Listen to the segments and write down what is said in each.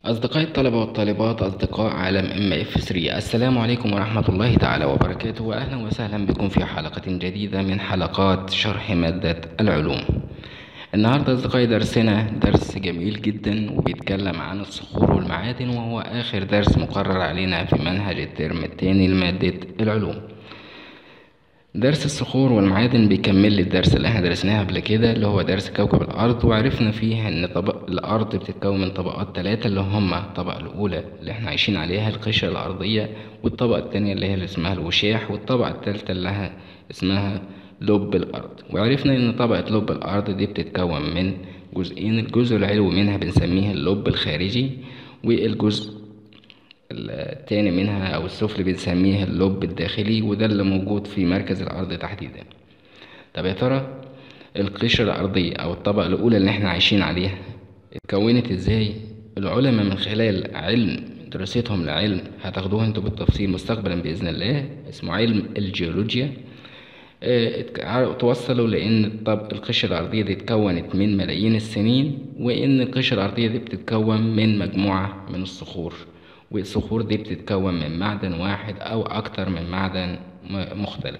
أصدقائي الطلبة والطالبات أصدقاء عالم ام اف 3 السلام عليكم ورحمة الله تعالى وبركاته وأهلا وسهلا بكم في حلقة جديدة من حلقات شرح مادة العلوم النهاردة أصدقائي درسنا درس جميل جدا وبيتكلم عن الصخور والمعادن وهو آخر درس مقرر علينا في منهج الترم الثاني لمادة العلوم درس الصخور والمعادن بيكمل لي الدرس اللي احنا درسناه قبل كده اللي هو درس كوكب الارض وعرفنا فيه ان طبق الارض بتتكون من طبقات ثلاثة اللي هما الطبقة الاولى اللي احنا عايشين عليها القشرة الارضية والطبقة التانية اللي هي اللي اسمها الوشاح والطبقة التالتة اللي هي اسمها لب الارض وعرفنا ان طبقة لب الارض دي بتتكون من جزئين الجزء العلوي منها بنسميه اللب الخارجي والجزء التاني منها أو السفلي بنسميه اللب الداخلي وده اللي موجود في مركز الأرض تحديدا طب يا ترى القشرة الأرضية أو الطبقة الأولى اللي احنا عايشين عليها اتكونت ازاي العلماء من خلال علم دراستهم لعلم هتاخدوه انتوا بالتفصيل مستقبلا بإذن الله اسمه علم الجيولوجيا اه توصلوا لأن الطب القشرة الأرضية دي اتكونت من ملايين السنين وإن القشرة الأرضية دي بتتكون من مجموعة من الصخور والصخور دي بتتكون من معدن واحد أو أكتر من معدن مختلف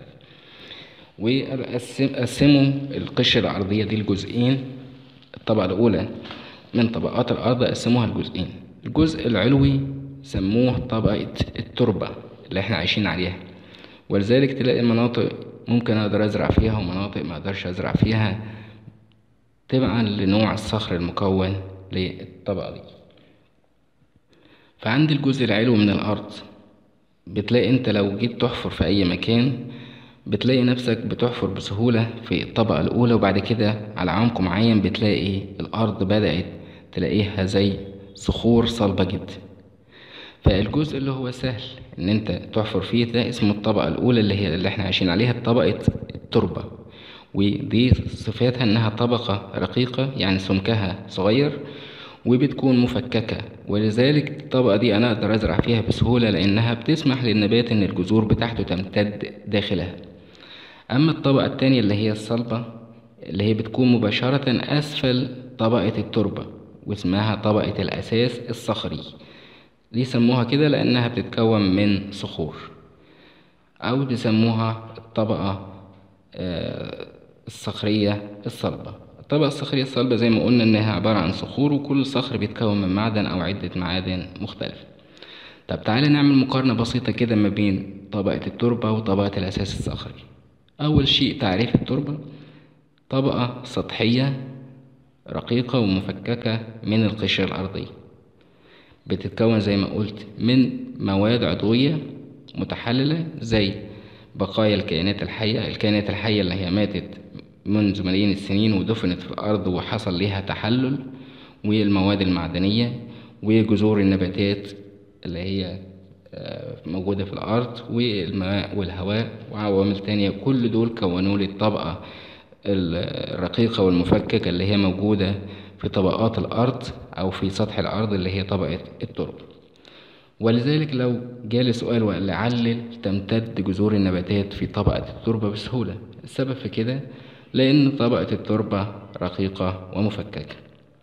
وقسموا القشرة الأرضية دي لجزئين الطبقة الأولى من طبقات الأرض قسموها لجزئين الجزء العلوي سموه طبقة التربة اللي احنا عايشين عليها ولذلك تلاقي مناطق ممكن أقدر أزرع فيها ومناطق ما أقدرش أزرع فيها تبعا لنوع الصخر المكون للطبقة دي فعند الجزء العلوي من الأرض بتلاقي أنت لو جيت تحفر في أي مكان بتلاقي نفسك بتحفر بسهولة في الطبقة الأولى وبعد كده على عمق معين بتلاقي الأرض بدأت تلاقيها زي صخور صلبة جدا فالجزء اللي هو سهل إن أنت تحفر فيه ده اسمه الطبقة الأولى اللي هي اللي احنا عايشين عليها طبقة التربة ودي صفاتها إنها طبقة رقيقة يعني سمكها صغير وبتكون مفككة ولذلك الطبقة دي أنا أقدر أزرع فيها بسهولة لأنها بتسمح للنبات إن الجذور بتاعته تمتد داخلها أما الطبقة التانية اللي هي الصلبة اللي هي بتكون مباشرة أسفل طبقة التربة واسمها طبقة الأساس الصخري دي سموها كده لأنها بتتكون من صخور أو بيسموها الطبقة الصخرية الصلبة الطبقة الصخرية الصلبة زي ما قلنا إنها عبارة عن صخور وكل صخر بيتكون من معدن أو عدة معادن مختلفة طب تعالى نعمل مقارنة بسيطة كده ما بين طبقة التربة وطبقة الأساس الصخري أول شيء تعريف التربة طبقة سطحية رقيقة ومفككة من القشرة الأرضية بتتكون زي ما قلت من مواد عضوية متحللة زي بقايا الكائنات الحية الكائنات الحية اللي هي ماتت منذ ملايين السنين ودفنت في الأرض وحصل ليها تحلل والمواد المعدنية وجذور النباتات اللي هي موجودة في الأرض والماء والهواء وعوامل تانية كل دول كونوا لي الطبقة الرقيقة والمفككة اللي هي موجودة في طبقات الأرض أو في سطح الأرض اللي هي طبقة التربة ولذلك لو جالي سؤال وقال لي علل تمتد جذور النباتات في طبقة التربة بسهولة السبب في كده لأن طبقة التربة رقيقة ومفككة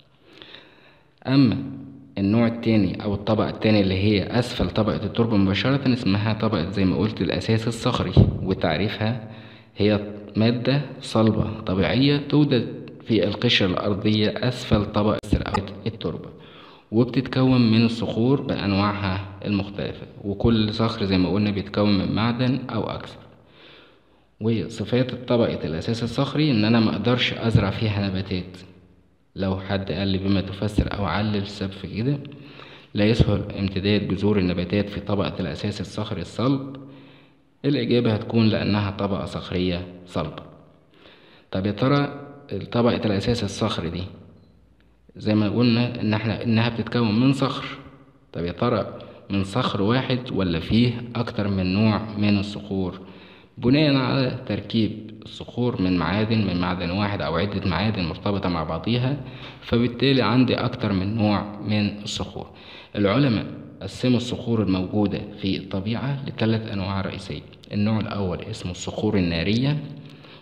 أما النوع التاني أو الطبقة التانية اللي هي أسفل طبقة التربة مباشرة اسمها طبقة زي ما قلت الأساس الصخري وتعريفها هي مادة صلبة طبيعية توجد في القشرة الأرضية أسفل طبقة التربة وبتتكون من الصخور بأنواعها المختلفة وكل صخر زي ما قلنا بيتكون من معدن أو أكثر وصفات طبقة الأساس الصخري إن أنا مقدرش أزرع فيها نباتات لو حد قال لي بما تفسر أو علل السبب في كده لا يسهل امتداد جذور النباتات في طبقة الأساس الصخري الصلب الإجابة هتكون لأنها طبقة صخرية صلبة طب يا ترى طبقة الأساس الصخري دي زي ما قلنا إن احنا إنها بتتكون من صخر طب يا ترى من صخر واحد ولا فيه أكتر من نوع من الصخور بناء على تركيب الصخور من معادن من معدن واحد أو عدة معادن مرتبطة مع بعضيها فبالتالي عندي أكتر من نوع من الصخور العلماء قسموا الصخور الموجودة في الطبيعة لثلاث أنواع رئيسية النوع الأول اسمه الصخور النارية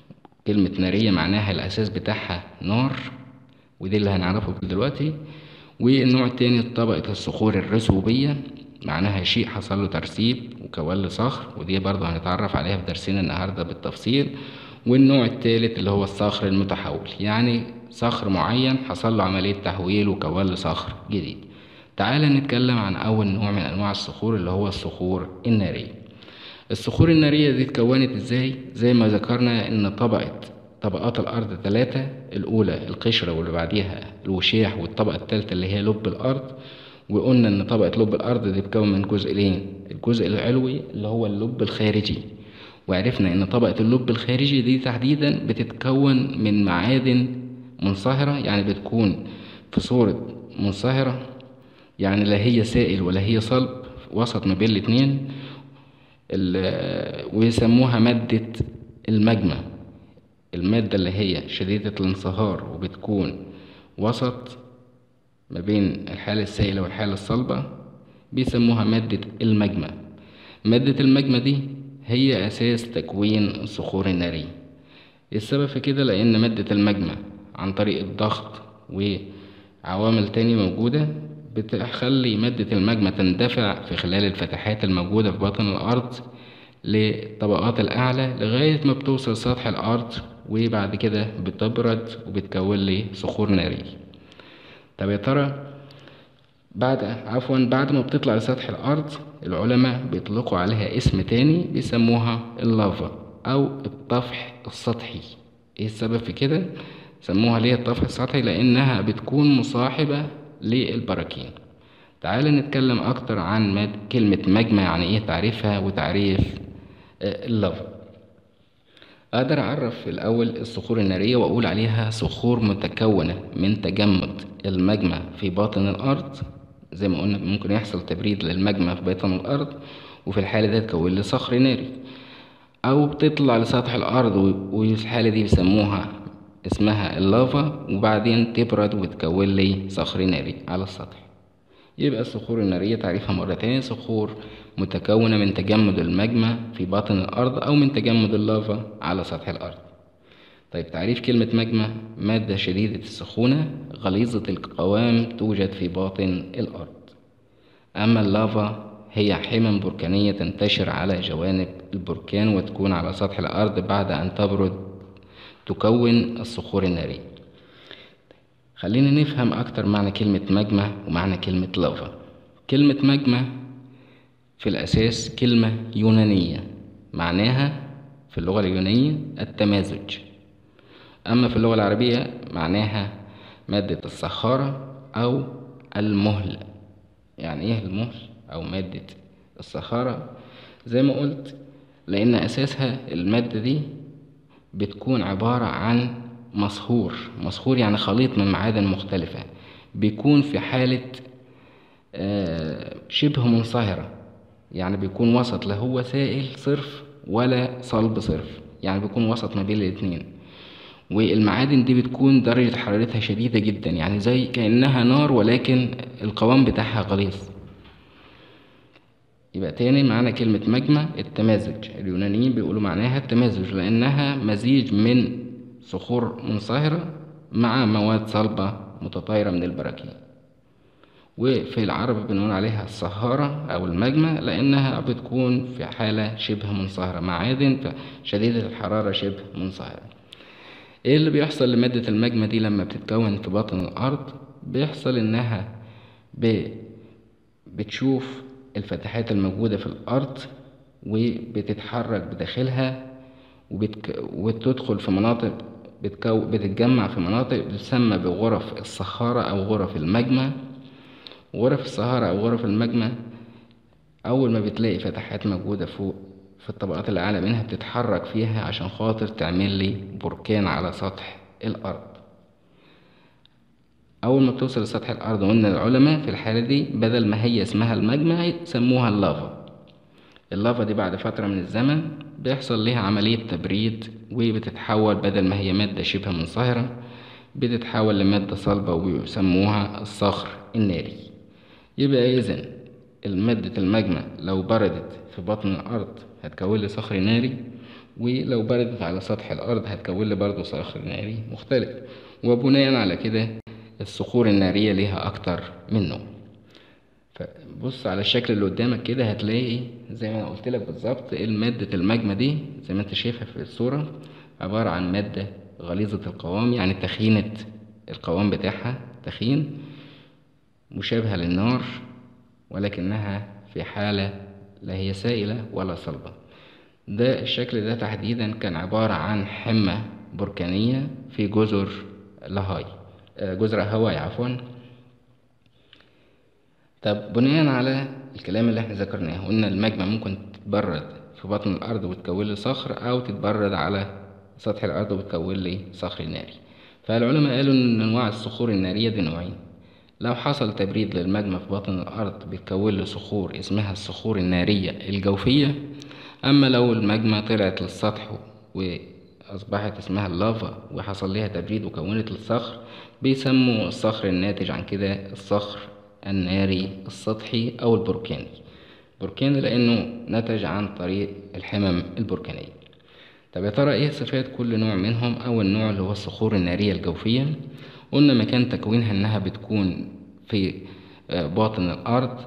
كلمة نارية معناها الأساس بتاعها نار ودي اللي هنعرفه دلوقتي والنوع التاني طبقة الصخور الرسوبية معناها شيء حصل له ترسيب وكون له صخر ودي برضه هنتعرف عليها في درسنا النهاردة بالتفصيل والنوع التالت اللي هو الصخر المتحول يعني صخر معين حصل له عملية تحويل وكون له صخر جديد تعال نتكلم عن أول نوع من أنواع الصخور اللي هو الصخور النارية الصخور النارية دي اتكونت ازاي زي ما ذكرنا ان طبقة طبقات الأرض ثلاثة الأولى القشرة واللي بعديها الوشاح والطبقة الثالثة اللي هي لب الأرض وقلنا إن طبقة لب الأرض دي بتكون من جزئين الجزء العلوي اللي هو اللب الخارجي وعرفنا إن طبقة اللب الخارجي دي تحديدا بتتكون من معادن منصهرة يعني بتكون في صورة منصهرة يعني لا هي سائل ولا هي صلب وسط ما بين الاتنين ويسموها مادة المجمة المادة اللي هي شديدة الانصهار وبتكون وسط ما بين الحالة السائلة والحالة الصلبة بيسموها مادة المجمة مادة المجمة دي هي أساس تكوين الصخور النارية السبب في كده لأن مادة المجمة عن طريق الضغط وعوامل تانية موجودة بتخلي مادة المجمة تندفع في خلال الفتحات الموجودة في باطن الأرض للطبقات الأعلى لغاية ما بتوصل سطح الأرض وبعد كده بتبرد وبتكون لي صخور نارية طب يا ترى بعد عفوا بعد ما بتطلع لسطح الأرض العلماء بيطلقوا عليها اسم تاني بيسموها اللافا أو الطفح السطحي ايه السبب في كده سموها ليه الطفح السطحي لأنها بتكون مصاحبة للبراكين تعال نتكلم أكتر عن كلمة مجمع يعني إيه تعريفها وتعريف اللافا أقدر أعرف الأول الصخور النارية وأقول عليها صخور متكونة من تجمد المجمع في باطن الأرض زي ما قلنا ممكن يحصل تبريد للمجمع في باطن الأرض وفي الحالة دي تكون لي صخر ناري أو بتطلع لسطح الأرض والحالة دي بيسموها اسمها اللافا وبعدين تبرد وتكون لي صخر ناري على السطح يبقى الصخور النارية تعريفها مرة تانية صخور متكونة من تجمد المجمع في باطن الأرض أو من تجمد اللافا على سطح الأرض طيب تعريف كلمة مجمع مادة شديدة السخونة غليظة القوام توجد في باطن الأرض أما اللافا هي حمم بركانية تنتشر على جوانب البركان وتكون على سطح الأرض بعد أن تبرد تكون الصخور النارية خلينا نفهم أكتر معنى كلمة مجمع ومعنى كلمة لافا كلمة مجمع في الأساس كلمة يونانية معناها في اللغة اليونانية التمازج أما في اللغة العربية معناها مادة الصخارة أو المهل يعني إيه المهل أو مادة الصخارة زي ما قلت لأن أساسها المادة دي بتكون عبارة عن مصهور مصهور يعني خليط من معادن مختلفة بيكون في حالة شبه منصهرة يعني بيكون وسط لا هو سائل صرف ولا صلب صرف يعني بيكون وسط ما بين الاتنين والمعادن دي بتكون درجة حرارتها شديدة جدا يعني زي كأنها نار ولكن القوام بتاعها غليظ يبقى تاني معنى كلمة مجمع التمازج اليونانيين بيقولوا معناها التمازج لأنها مزيج من صخور منصهرة مع مواد صلبة متطايرة من البراكين وفي العرب بنقول عليها الصهارة أو المجمع لأنها بتكون في حالة شبه منصهرة معادن شديدة الحرارة شبه منصهرة ايه اللي بيحصل لمادة المجمع دي لما بتتكون في باطن الأرض بيحصل إنها ب... بتشوف الفتحات الموجودة في الأرض وبتتحرك بداخلها وبتك... وتدخل في مناطق بتكو... بتتجمع في مناطق بتسمى بغرف الصخارة أو غرف المجمع غرف الصهارة أو غرف المجمع أول ما بتلاقي فتحات موجودة فوق في الطبقات الأعلى منها بتتحرك فيها عشان خاطر تعمل لي بركان على سطح الأرض أول ما بتوصل لسطح الأرض قلنا العلماء في الحالة دي بدل ما هي اسمها المجمع سموها اللافا اللافا دي بعد فترة من الزمن بيحصل ليها عملية تبريد وبتتحول بدل ما هي مادة شبه منصهرة بتتحول لمادة صلبة ويسموها الصخر الناري يبقى إذن مادة المجمع لو بردت في بطن الأرض هتكون لي صخر ناري ولو بردت على سطح الأرض هتكون لي برضه صخر ناري مختلف وبناء على كده الصخور النارية ليها أكتر من نوع فبص على الشكل اللي قدامك كده هتلاقي زي ما انا قلت لك بالظبط مادة الماجما دي زي ما انت شايفها في الصورة عبارة عن مادة غليظة القوام يعني تخينة القوام بتاعها تخين مشابهة للنار ولكنها في حالة لا هي سائلة ولا صلبة ده الشكل ده تحديدا كان عبارة عن حمة بركانية في جزر لاهاي آه، جزر هاواي عفوا طب بناء على الكلام اللي احنا ذكرناه قلنا الماجما ممكن تتبرد في بطن الأرض وتكون لي صخر أو تتبرد على سطح الأرض وتكون لي صخر ناري فالعلماء قالوا إن أنواع الصخور النارية دي نوعين لو حصل تبريد للماجما في بطن الأرض بتكون لي صخور اسمها الصخور النارية الجوفية أما لو الماجما طلعت للسطح وأصبحت اسمها اللافا وحصل لها تبريد وكونت الصخر بيسموا الصخر الناتج عن كده الصخر الناري السطحي أو البركاني بركاني لأنه نتج عن طريق الحمم البركانية طب يا ترى ايه صفات كل نوع منهم أول نوع اللي هو الصخور النارية الجوفية قلنا مكان تكوينها إنها بتكون في آه، باطن الأرض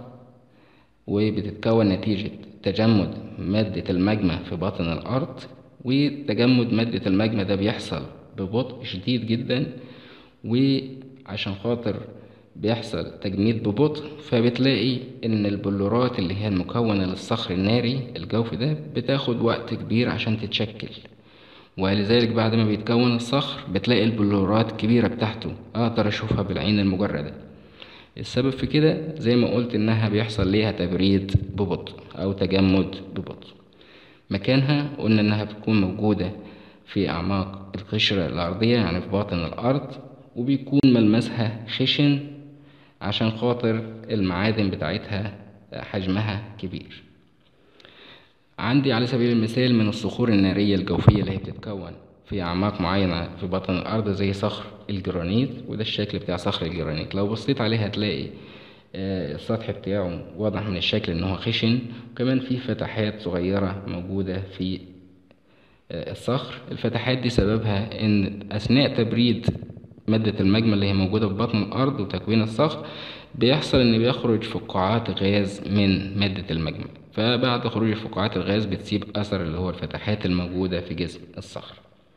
وبتتكون نتيجة تجمد مادة الماجما في باطن الأرض وتجمد مادة الماجما ده بيحصل ببطء شديد جدا وعشان خاطر بيحصل تجميد ببطء فبتلاقي ان البلورات اللي هي المكونة للصخر الناري الجوفي ده بتاخد وقت كبير عشان تتشكل ولذلك بعد ما بيتكون الصخر بتلاقي البلورات كبيرة بتاعته اقدر اشوفها بالعين المجردة السبب في كده زي ما قلت انها بيحصل ليها تبريد ببطء او تجمد ببطء مكانها قلنا انها بتكون موجودة في اعماق القشرة الارضية يعني في باطن الارض وبيكون ملمسها خشن عشان خاطر المعادن بتاعتها حجمها كبير عندي على سبيل المثال من الصخور النارية الجوفية اللي هي بتتكون في أعماق معينة في بطن الأرض زي صخر الجرانيت وده الشكل بتاع صخر الجرانيت لو بصيت عليه هتلاقي آه، السطح بتاعه واضح من الشكل ان هو خشن وكمان في فتحات صغيرة موجودة في آه، الصخر الفتحات دي سببها ان اثناء تبريد مادة الماجما اللي هي موجودة في بطن الأرض وتكوين الصخر بيحصل إن بيخرج فقاعات غاز من مادة الماجما فبعد خروج فقاعات الغاز بتسيب أثر اللي هو الفتحات الموجودة في جسم الصخر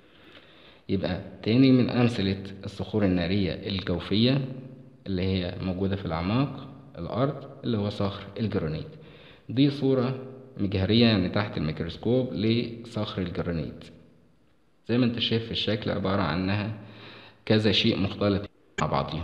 يبقى تاني من أمثلة الصخور النارية الجوفية اللي هي موجودة في الأعماق الأرض اللي هو صخر الجرانيت دي صورة مجهرية يعني تحت الميكروسكوب لصخر الجرانيت زي ما انت شايف في الشكل عبارة عنها كذا شيء مختلط مع بعضهم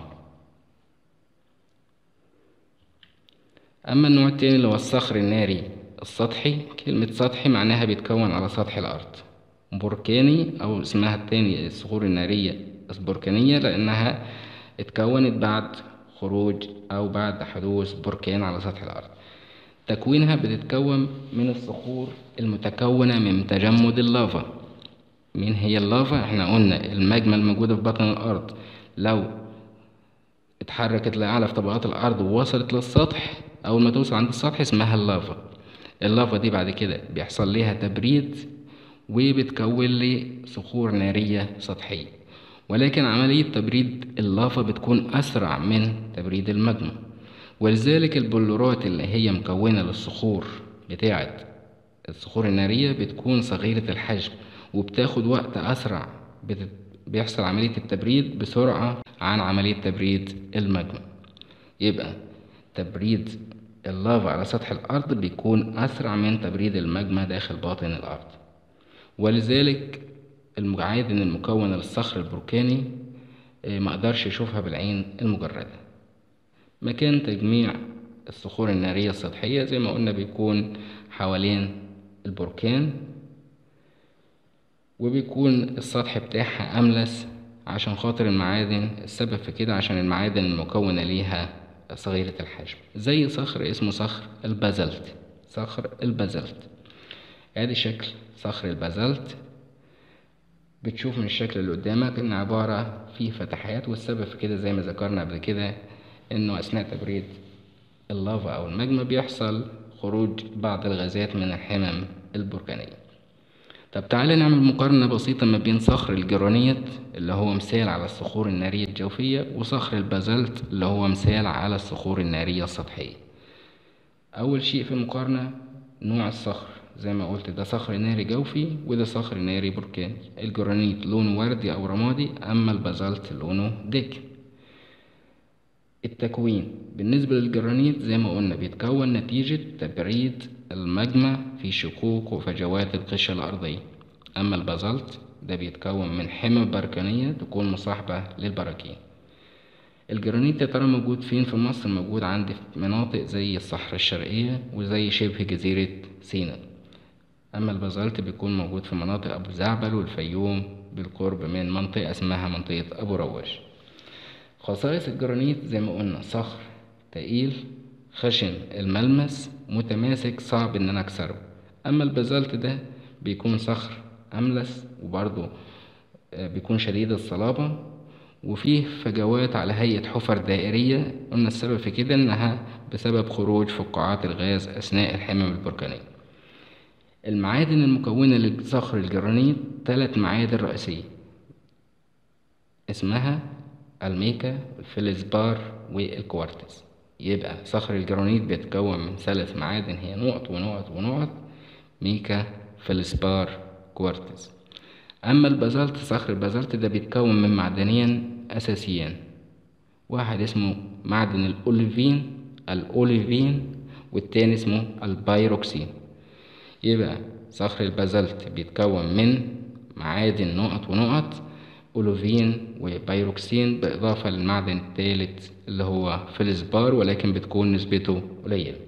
أما النوع التاني اللي هو الصخر الناري السطحي كلمة سطحي معناها بيتكون على سطح الأرض بركاني أو اسمها التاني الصخور النارية البركانية لأنها اتكونت بعد خروج أو بعد حدوث بركان على سطح الأرض تكوينها بتتكون من الصخور المتكونة من تجمد اللافا مين هي اللافا احنا قلنا الماجما الموجودة في بطن الأرض لو اتحركت لأعلى في طبقات الأرض ووصلت للسطح أول ما توصل عند السطح اسمها اللافا اللافا دي بعد كده بيحصل ليها تبريد وبتكون لي صخور نارية سطحية ولكن عملية تبريد اللافا بتكون أسرع من تبريد الماجما ولذلك البلورات اللي هي مكونة للصخور بتاعة الصخور النارية بتكون صغيرة الحجم وبتاخد وقت أسرع بيحصل عملية التبريد بسرعة عن عملية تبريد الماجما يبقى تبريد اللافا على سطح الأرض بيكون أسرع من تبريد الماجما داخل باطن الأرض ولذلك المعادن المكونة للصخر البركاني آه، مقدرش يشوفها بالعين المجردة مكان تجميع الصخور النارية السطحية زي ما قلنا بيكون حوالين البركان وبيكون السطح بتاعها أملس عشان خاطر المعادن السبب في كده عشان المعادن المكونة ليها صغيرة الحجم زي صخر اسمه صخر البازلت صخر البازلت ادي شكل صخر البازلت بتشوف من الشكل اللي قدامك ان عبارة فيه فتحات والسبب في كده زي ما ذكرنا قبل كده انه اثناء تبريد اللافا او الماجما بيحصل خروج بعض الغازات من الحمم البركانية طب تعالى نعمل مقارنة بسيطة ما بين صخر الجرانيت اللي هو مثال على الصخور النارية الجوفية وصخر البازلت اللي هو مثال على الصخور النارية السطحية أول شيء في المقارنة نوع الصخر زي ما قلت ده صخر ناري جوفي وده صخر ناري بركاني الجرانيت لونه وردي أو رمادي أما البازلت لونه داكن التكوين بالنسبة للجرانيت زي ما قلنا بيتكون نتيجة تبريد المجمع في شقوق وفجوات القشرة الأرضية أما البازلت ده بيتكون من حمم بركانية تكون مصاحبة للبراكين الجرانيت يا ترى موجود فين في مصر موجود عندي في مناطق زي الصحراء الشرقية وزي شبه جزيرة سيناء أما البازلت بيكون موجود في مناطق أبو زعبل والفيوم بالقرب من منطقة اسمها منطقة أبو رواش خصائص الجرانيت زي ما قلنا صخر تقيل خشن الملمس متماسك صعب ان انا اكسره اما البازلت ده بيكون صخر املس وبرضه بيكون شديد الصلابة وفيه فجوات على هيئة حفر دائرية قلنا السبب في كده انها بسبب خروج فقاعات الغاز اثناء الحمم البركانية المعادن المكونة لصخر الجرانيت ثلاث معادن رئيسية اسمها الميكا الفلزبار والكوارتز يبقى صخر الجرانيت بيتكون من ثلاث معادن هي نقط ونقط ونقط ميكا فلزبار كوارتز أما البازلت صخر البازلت ده بيتكون من معدنين أساسيين واحد اسمه معدن الأوليفين الأوليفين والتاني اسمه البايروكسين يبقى صخر البازلت بيتكون من معادن نقط ونقط أولوفين وبيروكسين بالإضافة للمعدن الثالث اللي هو فلزبار ولكن بتكون نسبته قليلة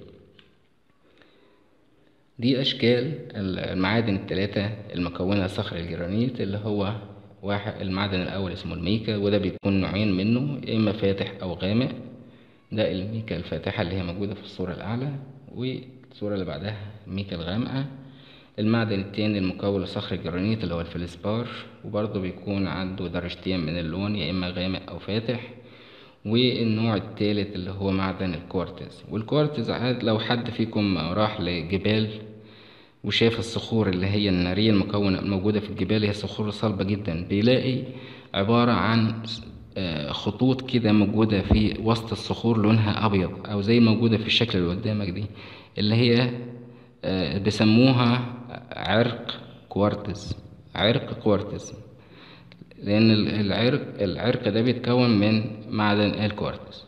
دي أشكال المعادن الثلاثة المكونة صخر الجرانيت اللي هو واحد المعدن الأول اسمه الميكا وده بيكون نوعين منه يا إما فاتح أو غامق ده الميكا الفاتحة اللي هي موجودة في الصورة الأعلى والصورة اللي بعدها الميكا الغامقة المعدن التاني المكون لصخر الجرانيت اللي هو الفلسبار وبرضه بيكون عنده درجتين من اللون يا إما غامق أو فاتح والنوع التالت اللي هو معدن الكوارتز والكوارتز عاد لو حد فيكم راح لجبال وشاف الصخور اللي هي النارية المكونة الموجودة في الجبال هي صخور صلبة جدا بيلاقي عبارة عن خطوط كده موجودة في وسط الصخور لونها أبيض أو زي موجودة في الشكل اللي قدامك دي اللي هي بيسموها عرق كوارتز عرق كوارتز لأن العرق العرق ده بيتكون من معدن الكوارتز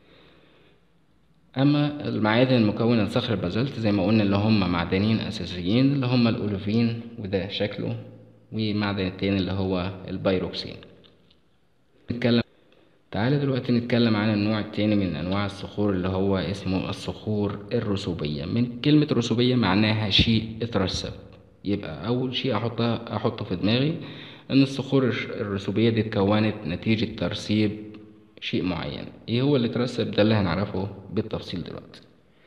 أما المعادن المكونة لصخر البازلت زي ما قلنا اللي هم معدنين أساسيين اللي هم الأولوفين وده شكله ومعدن التاني اللي هو البيروكسين نتكلم تعالى دلوقتي نتكلم عن النوع التاني من أنواع الصخور اللي هو اسمه الصخور الرسوبية من كلمة رسوبية معناها شيء اترسب يبقى أول شيء أحطها أحطه في دماغي إن الصخور الرسوبية دي اتكونت نتيجة ترسيب شيء معين إيه هو اللي اترسب ده اللي هنعرفه بالتفصيل دلوقتي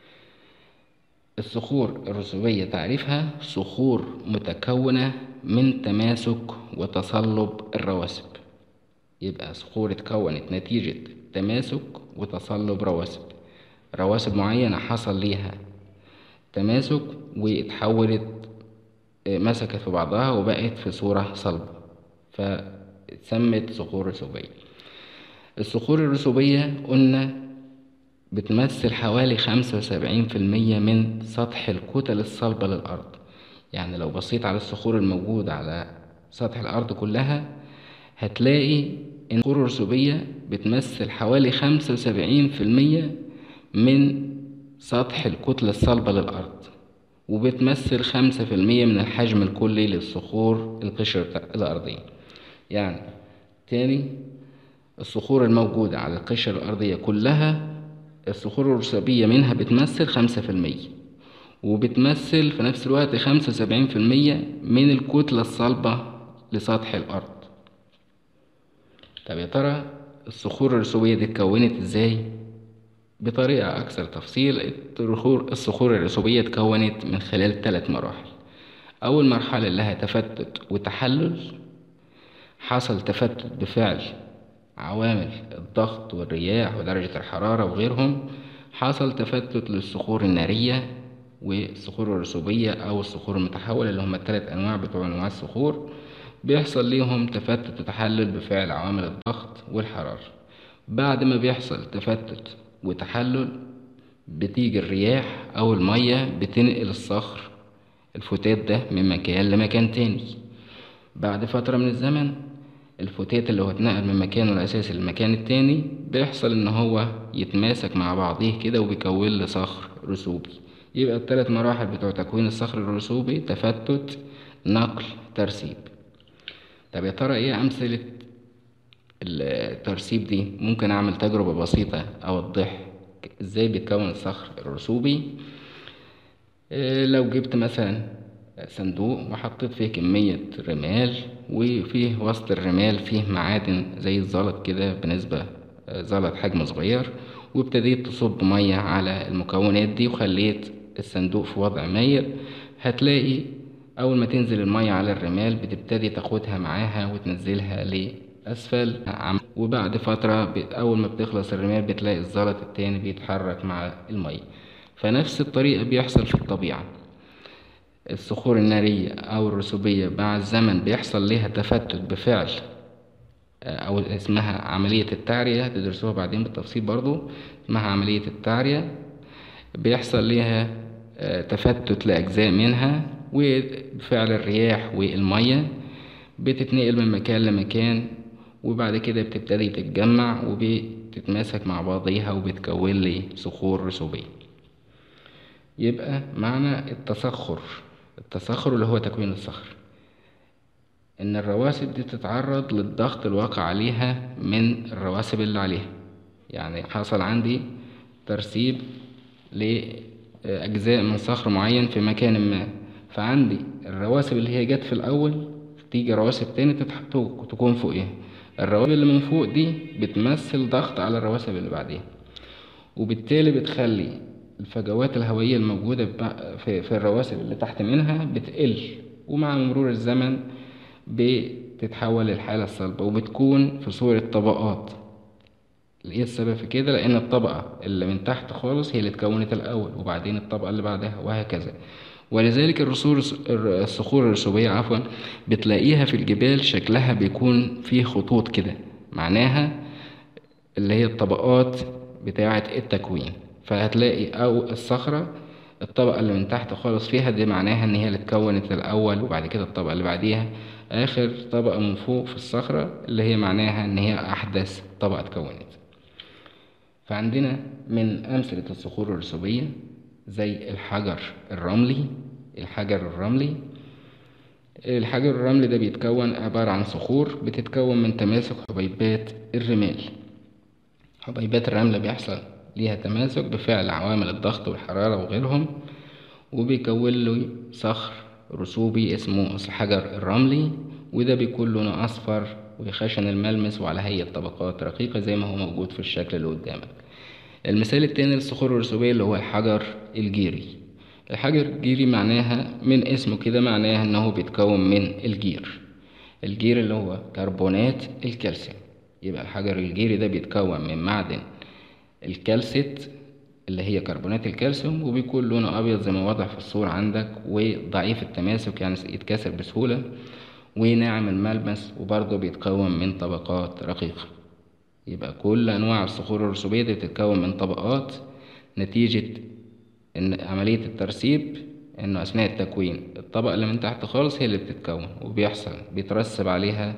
الصخور الرسوبية تعريفها صخور متكونة من تماسك وتصلب الرواسب يبقى صخور اتكونت نتيجة تماسك وتصلب رواسب رواسب معينة حصل ليها تماسك واتحولت مسكت في بعضها وبقت في صورة صلبة فاتسمت صخور رسوبية الصخور الرسوبية قلنا بتمثل حوالي خمسة وسبعين في المية من سطح الكتل الصلبة للأرض يعني لو بصيت على الصخور الموجودة على سطح الأرض كلها هتلاقي إن الصخور الرسوبية بتمثل حوالي خمسة وسبعين في المية من سطح الكتلة الصلبة للأرض وبتمثل خمسة في المية من الحجم الكلي للصخور القشرة الأرضية يعني تاني الصخور الموجودة على القشرة الأرضية كلها الصخور الرسوبية منها بتمثل خمسة في المية وبتمثل في نفس الوقت خمسة وسبعين في المية من الكتلة الصلبة لسطح الأرض طب يا ترى الصخور الرسوبية دي اتكونت ازاي؟ بطريقة أكثر تفصيل الصخور الرسوبية اتكونت من خلال ثلاث مراحل أول مرحلة لها تفتت وتحلل حصل تفتت بفعل عوامل الضغط والرياح ودرجة الحرارة وغيرهم حصل تفتت للصخور النارية والصخور الرسوبية أو الصخور المتحولة اللي هما التلات أنواع بتوع أنواع الصخور بيحصل ليهم تفتت وتحلل بفعل عوامل الضغط والحرارة بعد ما بيحصل تفتت وتحلل بتيجي الرياح أو المية بتنقل الصخر الفتات ده من مكان لمكان تاني بعد فترة من الزمن الفتات اللي هو اتنقل من مكانه الأساسي للمكان التاني بيحصل إن هو يتماسك مع بعضيه كده وبيكون لي صخر رسوبي يبقى التلات مراحل بتوع تكوين الصخر الرسوبي تفتت نقل ترسيب طب يا ترى ايه أمثلة الترسيب دي ممكن أعمل تجربة بسيطة أوضح ازاي بيتكون الصخر الرسوبي إيه لو جبت مثلا صندوق وحطيت فيه كمية رمال وفيه وسط الرمال فيه معادن زي الزلط كده بنسبة زلط حجم صغير وابتديت تصب مية على المكونات دي وخليت الصندوق في وضع مايل هتلاقي أول ما تنزل المية على الرمال بتبتدي تاخدها معاها وتنزلها لأسفل وبعد فترة أول ما بتخلص الرمال بتلاقي الزلط التاني بيتحرك مع المية فنفس الطريقة بيحصل في الطبيعة الصخور النارية أو الرسوبية مع الزمن بيحصل ليها تفتت بفعل أو اسمها عملية التعرية تدرسوها بعدين بالتفصيل برضو اسمها عملية التعرية بيحصل ليها تفتت لأجزاء منها وبفعل الرياح والمية بتتنقل من مكان لمكان وبعد كده بتبتدي تتجمع وبتتماسك مع بعضيها وبتكون لي صخور رسوبية يبقى معنى التصخر التصخر اللي هو تكوين الصخر ان الرواسب دي تتعرض للضغط الواقع عليها من الرواسب اللي عليها يعني حصل عندي ترسيب لأجزاء من صخر معين في مكان ما فعندي الرواسب اللي هي جت في الأول تيجي رواسب تاني تكون فوقيها الرواسب اللي من فوق دي بتمثل ضغط على الرواسب اللي بعديها وبالتالي بتخلي الفجوات الهوائية الموجودة في, في الرواسب اللي تحت منها بتقل ومع مرور الزمن بتتحول للحالة الصلبة وبتكون في صورة طبقات ايه السبب في كده لان الطبقة اللي من تحت خالص هي اللي اتكونت الاول وبعدين الطبقة اللي بعدها وهكذا ولذلك الرسول الصخور الرسوبية عفوا بتلاقيها في الجبال شكلها بيكون فيه خطوط كده معناها اللي هي الطبقات بتاعة التكوين فهتلاقي أو الصخرة الطبقة اللي من تحت خالص فيها دي معناها إن هي اللي اتكونت الأول وبعد كده الطبقة اللي بعديها آخر طبقة من فوق في الصخرة اللي هي معناها إن هي أحدث طبقة اتكونت فعندنا من أمثلة الصخور الرسوبية زي الحجر الرملي الحجر الرملي الحجر الرملي ده بيتكون عبارة عن صخور بتتكون من تماسك حبيبات الرمال حبيبات الرمل بيحصل ليها تماسك بفعل عوامل الضغط والحرارة وغيرهم وبيكون له صخر رسوبي اسمه الحجر الرملي وده بيكون لونه أصفر وخشن الملمس وعلى هيئة طبقات رقيقة زي ما هو موجود في الشكل اللي قدامك المثال التاني للصخور الرسوبية اللي هو الحجر الجيري الحجر الجيري معناها من اسمه كده معناها انه بيتكون من الجير الجير اللي هو كربونات الكالسيوم يبقى الحجر الجيري ده بيتكون من معدن الكالسيت اللي هي كربونات الكالسيوم وبيكون لونه ابيض زي ما واضح في الصورة عندك وضعيف التماسك يعني يتكسر بسهولة وناعم الملمس وبرضه بيتكون من طبقات رقيقة يبقى كل أنواع الصخور الرسوبية دي بتتكون من طبقات نتيجة إن عملية الترسيب إنه أثناء التكوين الطبقة اللي من تحت خالص هي اللي بتتكون وبيحصل بيترسب عليها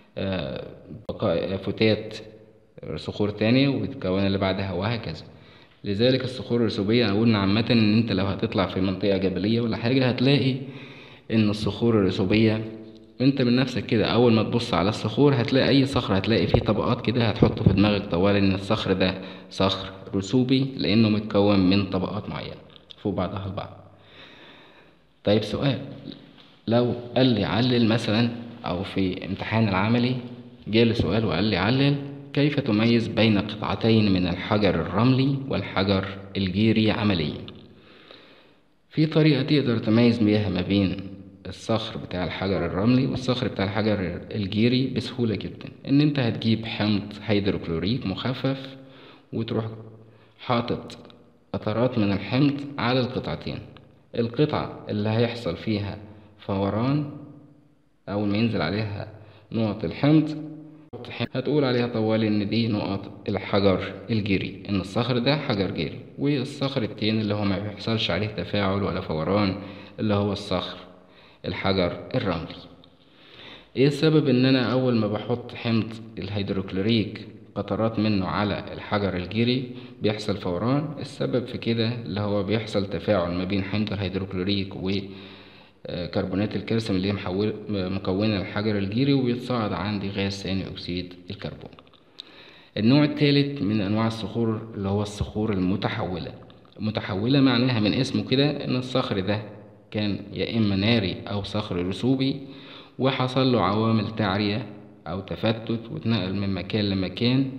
بقاء فتات صخور تانية وبتتكون اللي بعدها وهكذا لذلك الصخور الرسوبية قلنا عامة إن أنت لو هتطلع في منطقة جبلية ولا حاجة هتلاقي إن الصخور الرسوبية انت من نفسك كده اول ما تبص على الصخور هتلاقي اي صخر هتلاقي فيه طبقات كده هتحطه في دماغك طوال ان الصخر ده صخر رسوبي لانه متكون من طبقات معينة فوق بعضها البعض طيب سؤال لو قال لي علل مثلا او في امتحان العملي جالي سؤال وقال لي علل كيف تميز بين قطعتين من الحجر الرملي والحجر الجيري عمليا في طريقة تقدر تميز بيها ما بين الصخر بتاع الحجر الرملي والصخر بتاع الحجر الجيري بسهولة جدا ان انت هتجيب حمض هيدروكلوريك مخفف وتروح حاطط قطرات من الحمض على القطعتين القطعة اللي هيحصل فيها فوران أول ما ينزل عليها نقط الحمض هتقول عليها طوال إن دي نقط الحجر الجيري إن الصخر ده حجر جيري والصخر التاني اللي هو ما بيحصلش عليه تفاعل ولا فوران اللي هو الصخر الحجر الرملي ايه السبب ان انا اول ما بحط حمض الهيدروكلوريك قطرات منه على الحجر الجيري بيحصل فوران السبب في كده اللي هو بيحصل تفاعل ما بين حمض الهيدروكلوريك وكربونات الكالسيوم اللي هي محول مكونة الحجر الجيري وبيتصاعد عندي غاز ثاني أكسيد الكربون النوع الثالث من أنواع الصخور اللي هو الصخور المتحولة متحولة معناها من اسمه كده إن الصخر ده كان يا إما ناري أو صخر رسوبي وحصل له عوامل تعرية أو تفتت واتنقل من مكان لمكان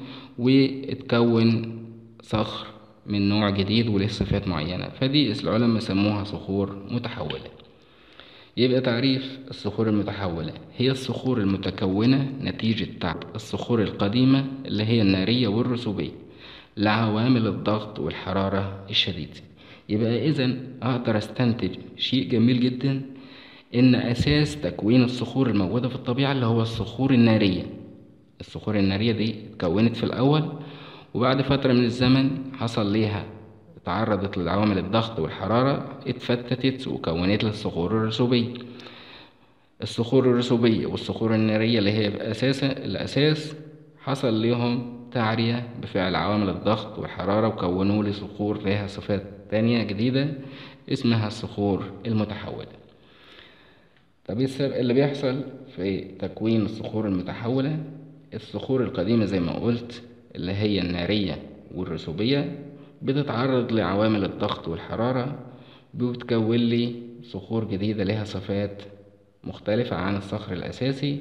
واتكون صخر من نوع جديد وله صفات معينة فدي العلماء سموها صخور متحولة يبقى تعريف الصخور المتحولة هي الصخور المتكونة نتيجة تعب الصخور القديمة اللي هي النارية والرسوبية لعوامل الضغط والحرارة الشديدة يبقى إذا أقدر أستنتج شيء جميل جدا إن أساس تكوين الصخور الموجودة في الطبيعة اللي هو الصخور النارية الصخور النارية دي اتكونت في الأول وبعد فترة من الزمن حصل ليها تعرضت لعوامل الضغط والحرارة اتفتتت وكونت الصخور الرسوبية الصخور الرسوبية والصخور النارية اللي هي أساسا الأساس حصل ليهم تعرية بفعل عوامل الضغط والحرارة وكونوا لي صخور لها صفات تانية جديدة اسمها الصخور المتحولة طب ايه السبب اللي بيحصل في تكوين الصخور المتحولة الصخور القديمة زي ما قلت اللي هي النارية والرسوبية بتتعرض لعوامل الضغط والحرارة بتكون لي صخور جديدة لها صفات مختلفة عن الصخر الأساسي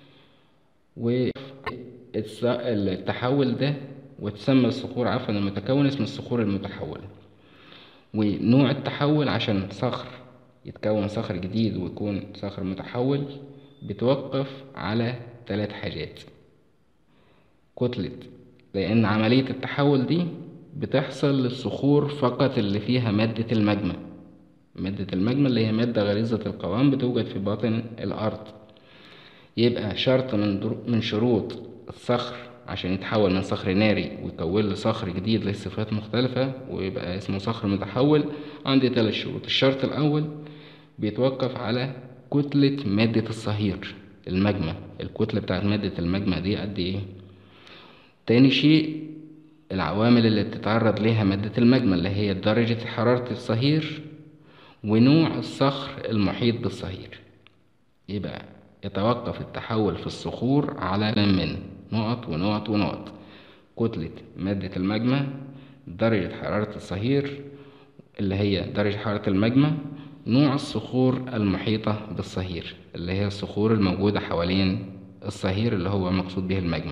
والتحول ده وتسمى الصخور عفوا المتكون اسم الصخور المتحولة ونوع التحول عشان صخر يتكون صخر جديد ويكون صخر متحول بتوقف على ثلاث حاجات كتلة لأن عملية التحول دي بتحصل للصخور فقط اللي فيها مادة المجمة مادة المجمة اللي هي مادة غليظة القوام بتوجد في باطن الأرض يبقى شرط من, من شروط الصخر عشان يتحول من صخر ناري ويكون له صخر جديد له صفات مختلفة ويبقى اسمه صخر متحول عندي ثلاث شروط الشرط الأول بيتوقف على كتلة مادة الصهير المجمة الكتلة بتاعت مادة المجمة دي قد ايه تاني شيء العوامل اللي بتتعرض ليها مادة المجمة اللي هي درجة حرارة الصهير ونوع الصخر المحيط بالصهير يبقى يتوقف التحول في الصخور على من نقط ونقط ونقط كتلة مادة المجمة درجة حرارة الصهير اللي هي درجة حرارة المجمة نوع الصخور المحيطة بالصهير اللي هي الصخور الموجودة حوالين الصهير اللي هو مقصود به المجمة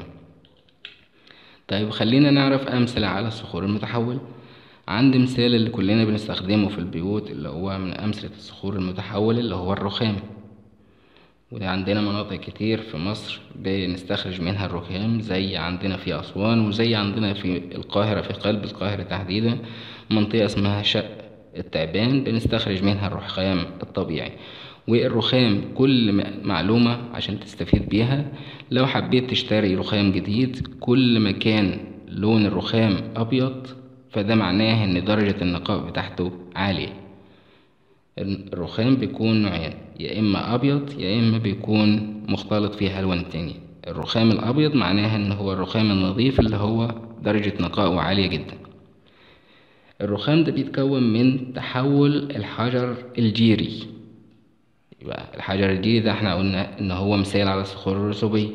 طيب خلينا نعرف أمثلة على الصخور المتحولة عندي مثال اللي كلنا بنستخدمه في البيوت اللي هو من أمثلة الصخور المتحولة اللي هو الرخام وده عندنا مناطق كتير في مصر بنستخرج منها الرخام زي عندنا في أسوان وزي عندنا في القاهرة في قلب القاهرة تحديدا منطقة اسمها شق التعبان بنستخرج منها الرخام الطبيعي والرخام كل معلومة عشان تستفيد بيها لو حبيت تشتري رخام جديد كل ما كان لون الرخام أبيض فده معناه إن درجة النقاء بتاعته عالية الرخام بيكون نوعين يا إما أبيض يا إما بيكون مختلط فيه ألوان تانية الرخام الأبيض معناه إن هو الرخام النظيف اللي هو درجة نقائه عالية جدا الرخام ده بيتكون من تحول الحجر الجيري يبقى الحجر الجيري ده احنا قلنا ان هو مثال على الصخور الرسوبية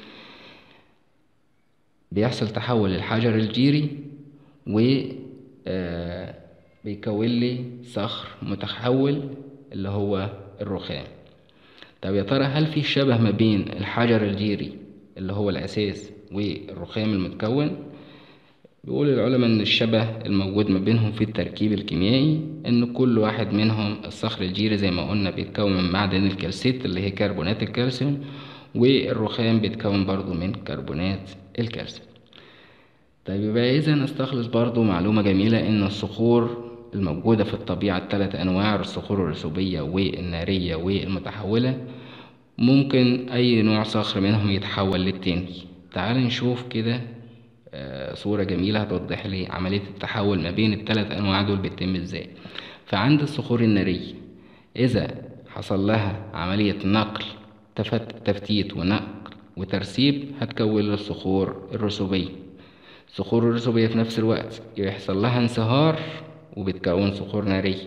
بيحصل تحول الحجر الجيري و آه بيكون لي صخر متحول اللي هو الرخام طب يا ترى هل في شبه ما بين الحجر الجيري اللي هو الأساس والرخام المتكون بيقول العلماء إن الشبه الموجود ما بينهم في التركيب الكيميائي إن كل واحد منهم الصخر الجيري زي ما قلنا بيتكون من معدن الكالسيت اللي هي كربونات الكالسيوم والرخام بيتكون برضو من كربونات الكالسيوم طيب يبقى إذا نستخلص برضو معلومة جميلة إن الصخور الموجودة في الطبيعة الثلاث أنواع الصخور الرسوبية والنارية والمتحولة ممكن أي نوع صخر منهم يتحول للتاني تعال نشوف كده آه، صورة جميلة هتوضح لي عملية التحول ما بين الثلاث أنواع دول بتتم ازاي فعند الصخور النارية إذا حصل لها عملية نقل تفتيت ونقل وترسيب هتكون الصخور الرسوبية الصخور الرسوبية في نفس الوقت يحصل لها انصهار وبتكون صخور نارية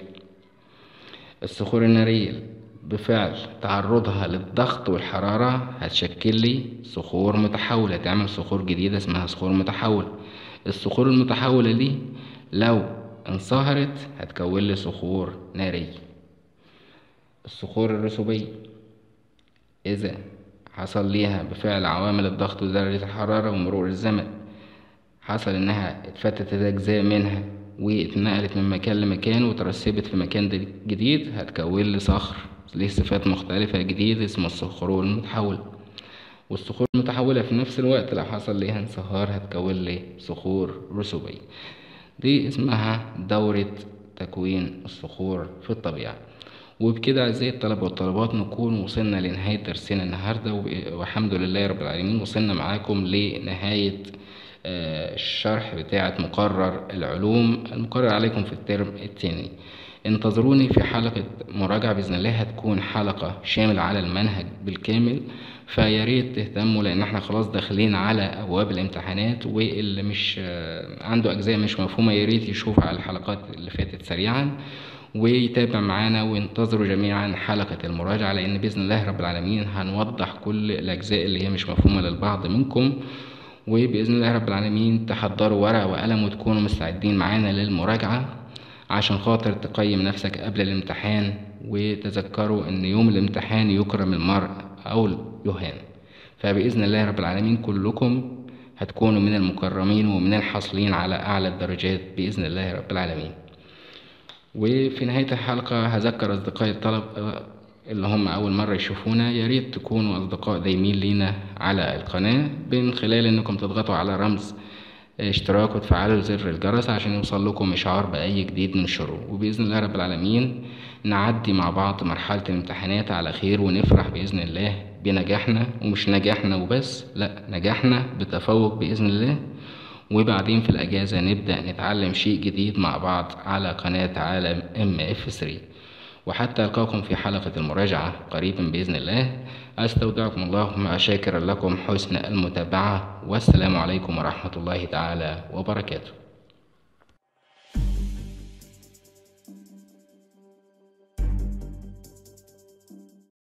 الصخور النارية بفعل تعرضها للضغط والحرارة هتشكل لي صخور متحولة تعمل صخور جديدة اسمها صخور متحولة الصخور المتحولة دي لو انصهرت هتكون لي صخور نارية الصخور الرسوبية إذا حصل ليها بفعل عوامل الضغط ودرجة الحرارة ومرور الزمن حصل إنها اتفتتت أجزاء منها واتنقلت من مكان لمكان وترسبت في مكان جديد هتكون لي صخر ليه صفات مختلفة جديدة اسمه الصخور المتحولة والصخور المتحولة في نفس الوقت لو حصل ليها انصهار هتكون لي صخور رسوبية دي اسمها دورة تكوين الصخور في الطبيعة وبكده أعزائي الطلبة والطالبات نكون وصلنا لنهاية درسنا النهاردة والحمد لله رب العالمين وصلنا معاكم لنهاية الشرح بتاعة مقرر العلوم المقرر عليكم في الترم التاني انتظروني في حلقة مراجعة بإذن الله هتكون حلقة شاملة على المنهج بالكامل فياريت تهتموا لأن احنا خلاص داخلين على أبواب الامتحانات واللي مش عنده أجزاء مش مفهومة ياريت يشوف على الحلقات اللي فاتت سريعا ويتابع معانا وانتظروا جميعا حلقة المراجعة لأن بإذن الله رب العالمين هنوضح كل الأجزاء اللي هي مش مفهومة للبعض منكم وبإذن الله رب العالمين تحضروا ورقة وقلم وتكونوا مستعدين معانا للمراجعة عشان خاطر تقيم نفسك قبل الامتحان وتذكروا ان يوم الامتحان يكرم المرء او يهان فبإذن الله رب العالمين كلكم هتكونوا من المكرمين ومن الحاصلين على أعلى الدرجات بإذن الله رب العالمين وفي نهاية الحلقة هذكر أصدقائي الطلب اللي هم أول مرة يشوفونا ياريت تكونوا أصدقاء دايمين لينا على القناة من خلال إنكم تضغطوا على رمز اشتراك وتفعلوا زر الجرس عشان يوصل لكم إشعار بأي جديد ننشره وبإذن الله رب العالمين نعدي مع بعض مرحلة الامتحانات على خير ونفرح بإذن الله بنجاحنا ومش نجاحنا وبس لأ نجاحنا بتفوق بإذن الله وبعدين في الأجازة نبدأ نتعلم شيء جديد مع بعض على قناة عالم ام اف 3 وحتى ألقاكم في حلقة المراجعة قريبا بإذن الله أستودعكم الله مع شاكرا لكم حسن المتابعة والسلام عليكم ورحمة الله تعالى وبركاته